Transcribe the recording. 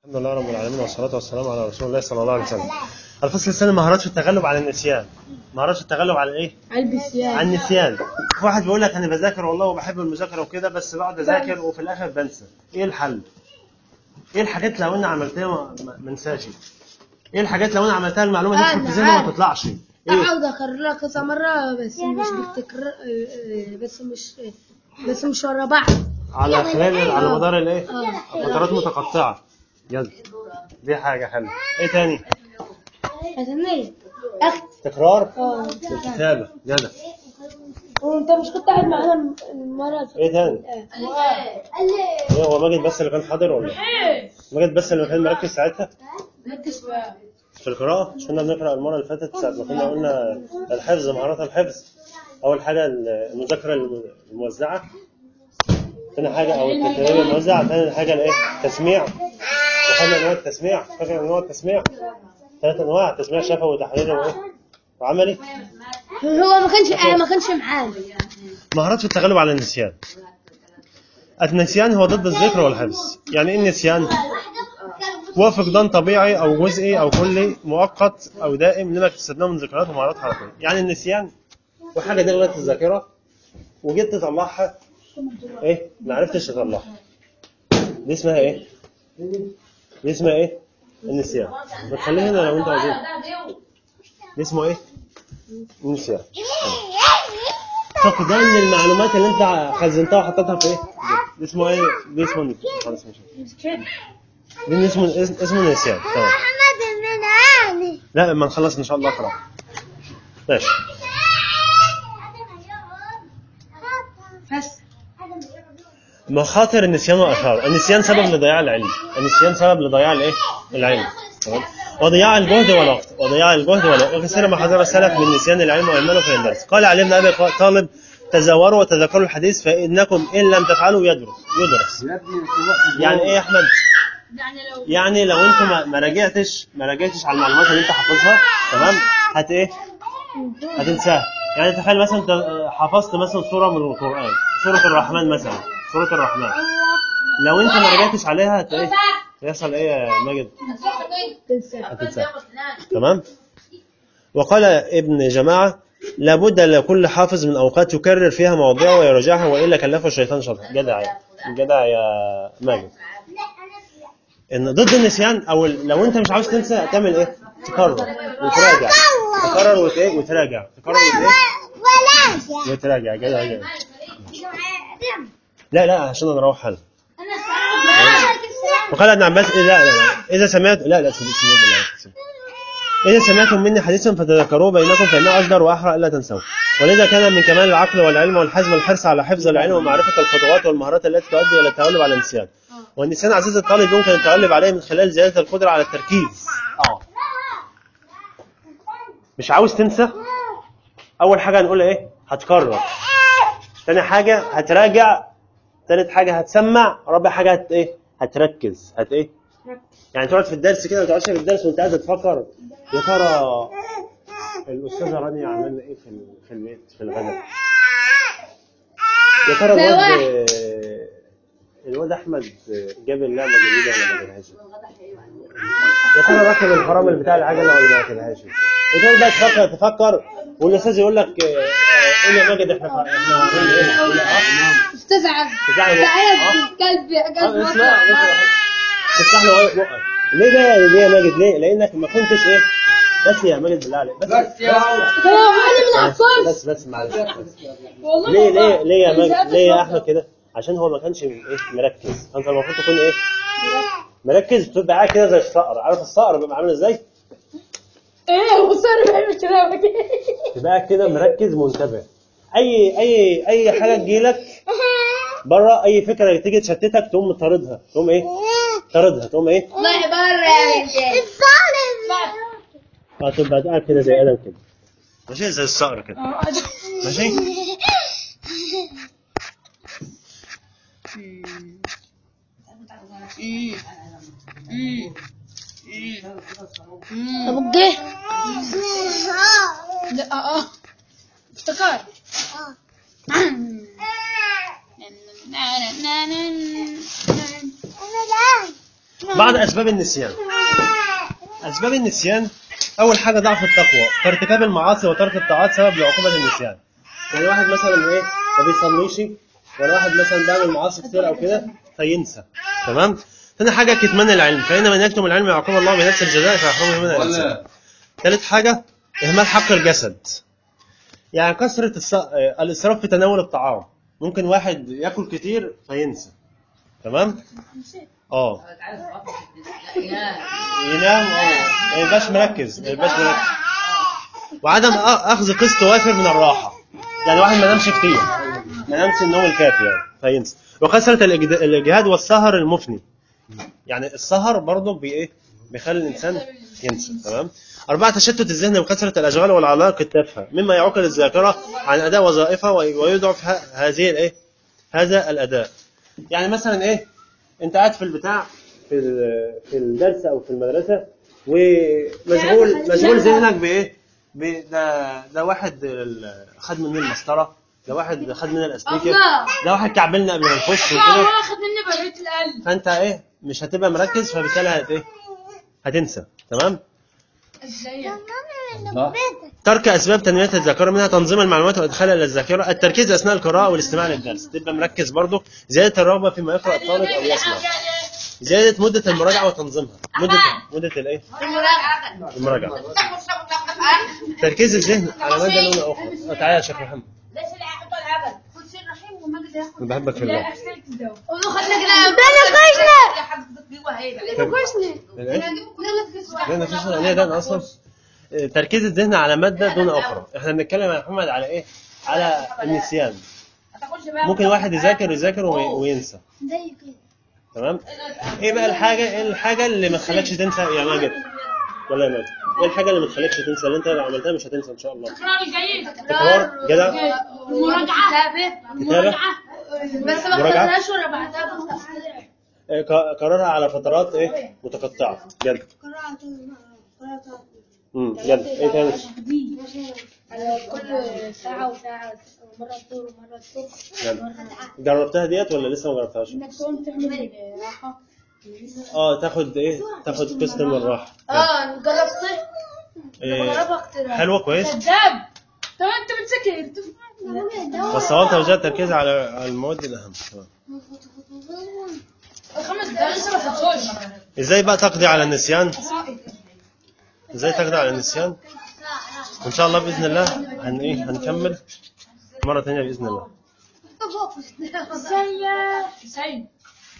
الحمد لله رب العالمين والصلاة والسلام على رسول الله صلى الله عليه وسلم. الفصل الثاني مهارات في التغلب على النسيان. مهارات في التغلب على ايه؟ البسيان على النسيان. في واحد بيقول لك انا بذاكر والله وبحب المذاكرة وكده بس بقعد اذاكر وفي الاخر بنسى. ايه الحل؟ ايه الحاجات لو انا عملتها ما- ما ما انساش؟ ايه الحاجات لو انا عملتها المعلومة دي أنا تدخل في ذهني وما عارف. تطلعش؟ ايه؟ اقعد اكررها كذا مرة بس مش بالتكرار بس مش بس مش ورا بعض على خلال على مدار الايه؟ اه فترات متقطعة. يلا. دي حاجة حلوة. ايه تاني؟ فاهمني؟ اخ تكرار اه كتابة. جدع. وانت مش كنت قاعد معانا المرة اللي ايه تاني؟ ايه هو ماجد بس اللي كان حاضر ولا إيه؟ ماجد بس اللي كان مركز ساعتها في القراءة مش كنا بنقرأ المرة اللي فاتت ساعة ما كنا قلنا الحفظ مهارات الحفظ أول حاجة المذاكرة الم- الموزعة ثاني حاجة أو التدريب الموزع ثاني حاجة الإيه؟ التسميع وخدنا أنواع التسميع فاكر أنواع التسميع ثلاث أنواع تسميع شفوي وتحريري وإيه؟ وعملي هو ما كانش ما كانش معانا مهارات في التغلب على النسيان النسيان هو ضد الذكر والحفظ يعني ايه النسيان هو فقدان طبيعي او جزئي او كلي مؤقت او دائم لما اكتسبناه من ذكريات ومهارات حركيه يعني النسيان وحاجه دخلت في الذاكره وجيت تطلعها ايه ما عرفتش تطلعها دي اسمها ايه دي اسمها ايه النسيان بتخليها هنا لو انت عايزين دي اسمه ايه النسيان فقدان المعلومات اللي انت خزنتها وحطيتها في ايه؟ دي اسمه ايه؟ دي اسمه نسيان خلاص ماشي دي اسمه اس- اسمه نسيان تمام لا لما نخلص ان شاء الله اقرا ماشي بس مخاطر النسيان واثاره النسيان سبب لضياع العلم النسيان سبب لضياع الايه؟ العلم تمام وضياع الجهد والوقت وضياع الجهد والوقت وكثيرا ما حذر السلف من نسيان العلم واهماله في الدرس قال علي بن ابي طالب تزوروا وتذكروا الحديث فانكم ان لم تفعلوا يدرس يدرس يعني ايه يا احمد يعني لو انت ما ما راجعتش ما راجعتش على المعلومات اللي انت حافظها تمام هت ايه هتنساها يعني تخيل مثلا انت حفظت مثلا سوره من القران سوره الرحمن مثلا سوره الرحمن لو انت ما راجعتش عليها هت ايه يحصل ايه يا ماجد هتنساها تمام وقال ابن جماعة لابد لكل حافظ من أوقات يكرر فيها مواضيعه ويراجعها وإلا كلفه الشيطان شطحا جدع يا جدع يا ماجد إن ضد النسيان أو ال- لو أنت مش عاوز تنسى هتعمل إيه؟ تكرر وتراجع تكرر وت- إيه؟ وتراجع تكرر وت- إيه؟ وتراجع جدع جدع لا لا عشان نروح حل وقال ابن عباس إيه لا لا لا إذا سمعت لا لا سمعت لا إذا سمعتم مني حديثا فتذكروه بينكم فإنه أجدر وأحرى ألا تنسوه ولذا كان من كمال العقل والعلم والحزم الحرص على حفظ العلم ومعرفة الخطوات والمهارات التي تؤدي إلى التغلب على النسيان والنسيان عزيز الطالب يمكن التغلب عليه من خلال زيادة القدرة على التركيز آه مش عاوز تنسى أول حاجة هنقول إيه هتكرر تاني حاجة هتراجع تالت حاجة هتسمع رابع حاجة هت إيه هتركز هت إيه يعني تقعد في الدرس كده ما تقعدش في الدرس وانت قاعد تفكر يا ترى الاستاذه رانيا عملنا ايه في ال- في البيت في الغداء يا ترى الواد الواد احمد جاب اللعبه جديده ولا ما جابهاش يا ترى ركب الفرامل بتاع العجله ولا ما ركبهاش وتقعد بقى تفكر تفكر والاستاذ يقول لك آه، آه، قول يا ماجد احنا احنا عاملين ايه؟ تقول له اه استزعل تزعل تعالى آه. الكلب يا اه قلب اسمع اسمع تفتح له بقك ليه بقى ليه يا ماجد ليه؟ لانك ما كنتش ايه؟ بس يا ماجد بالله عليك بس بس هو انا من بس العطاس بس, بس معلش بس. والله ليه ليه ليه يا ماجد ماجد ليه يا احمد كده؟ عشان هو ما كانش ايه مركز فانت المفروض تكون ايه؟ مركز تبقى قاعد كده زي الصقر عارف الصقر بيبقى عامل ازاي؟ ايه وصار بيعمل كده تبقى قاعد كده مركز منتبه اي اي اي حاجه تجيلك بره اي فكره تيجي تشتتك تقوم طاردها تقوم ايه؟ طاردها تقوم ايه؟ الله بره يا بنتي اه تبقى قاعد كده زي ادم كده ماشي زي الصقر كده ماشي طب الجه لا اه افتكر بعض اسباب النسيان اسباب النسيان اول حاجه ضعف التقوى فارتكاب المعاصي وترك الطاعات سبب لعقوبه النسيان يعني واحد مثلا ايه ما بيصليش ولا واحد مثلا بيعمل معاصي كتير او كده فينسى تمام ثاني حاجه كتمان العلم فان من يكتم العلم يعاقب الله بنفس الجزاء فيحرمه من الانسان ثالث حاجه اهمال حق الجسد يعني كثره الص... آه، الاسراف في تناول الطعام ممكن واحد ياكل كتير فينسى تمام اه ينام اه ما يبقاش مركز ما يبقاش مركز وعدم أ- اخذ قسط وافر من الراحه يعني واحد ما نامش كتير ما نامش النوم الكافي يعني فينسى وكثره الإجد- الاجهاد والسهر المفني يعني السهر برضه بي ايه بيخلي الانسان ينسى تمام أربعة تشتت الذهن وكثرة الأشغال والعلاقة التافهة مما يعوقل الذاكرة عن أداء وظائفها وي- ويضعف ه- هذه الإيه هذا الأداء يعني مثلا إيه أنت قاعد في البتاع في ال- في الدرس أو في المدرسة ومشغول مشغول ذهنك بإيه ب- ده ده واحد ال- خد مني المسطرة ده واحد خد مني الأسبيكر ده واحد كعبلنا قبل ما نخش وكده واخد مني بقية القلب فانت ايه مش هتبقى مركز فبالتالي هت ايه هتنسى تمام ازاي ترك اسباب تنميه الذاكره منها تنظيم المعلومات وادخالها الى الذاكره التركيز اثناء القراءه والاستماع للدرس تبقى مركز برضه زياده الرغبه فيما يقرا الطالب او يسمع زياده مده المراجعه وتنظيمها مده مده الايه المراجعه تركيز الذهن على مدى لون اخرى تعالى يا شيخ محمد ليش اللي يحط العبد كل شيء رحيم وما قدر انا بحبك في الله قولوا خدنا كده نقاشنا الايه لا مفيش اغنيه ده انا اصلا تركيز الذهن على ماده دون اخرى احنا بنتكلم يا محمد على ايه على النسيان ممكن واحد يذاكر يذاكر وي- وينسى زي كده تمام ايه بقى الحاجه ايه الحاجه اللي ما تخليكش تنسى يا ماجد ولا يا ماجد ايه الحاجه اللي ما تخليكش تنسى اللي انت لو عملتها مش هتنسى ان شاء الله تكرار جدع مراجعة كتابه بس ما مراجعة. خدناش ورا بعضها إيه، ق- قررها على فترات ايه متقطعه جد امم جد ايه تاني على كل ساعة وساعة مرة الظهر ومرة الصبح جد جربتها ديت ولا لسه ما جربتهاش انك تقوم تعمل راحة اه تاخد ايه تاخد قسط من الراحه اه جربت إيه، جربها كتير حلوه كويس كذاب طب انت بتذاكر بس هو انت وجدت التركيز على على المواد الاهم تمام. خمس دقايق لسه ما خلصوش ازاي بقى تقضي على النسيان ازاي تقضي على النسيان وان شاء الله باذن الله هن ايه هنكمل مره ثانيه باذن الله ازاي ازاي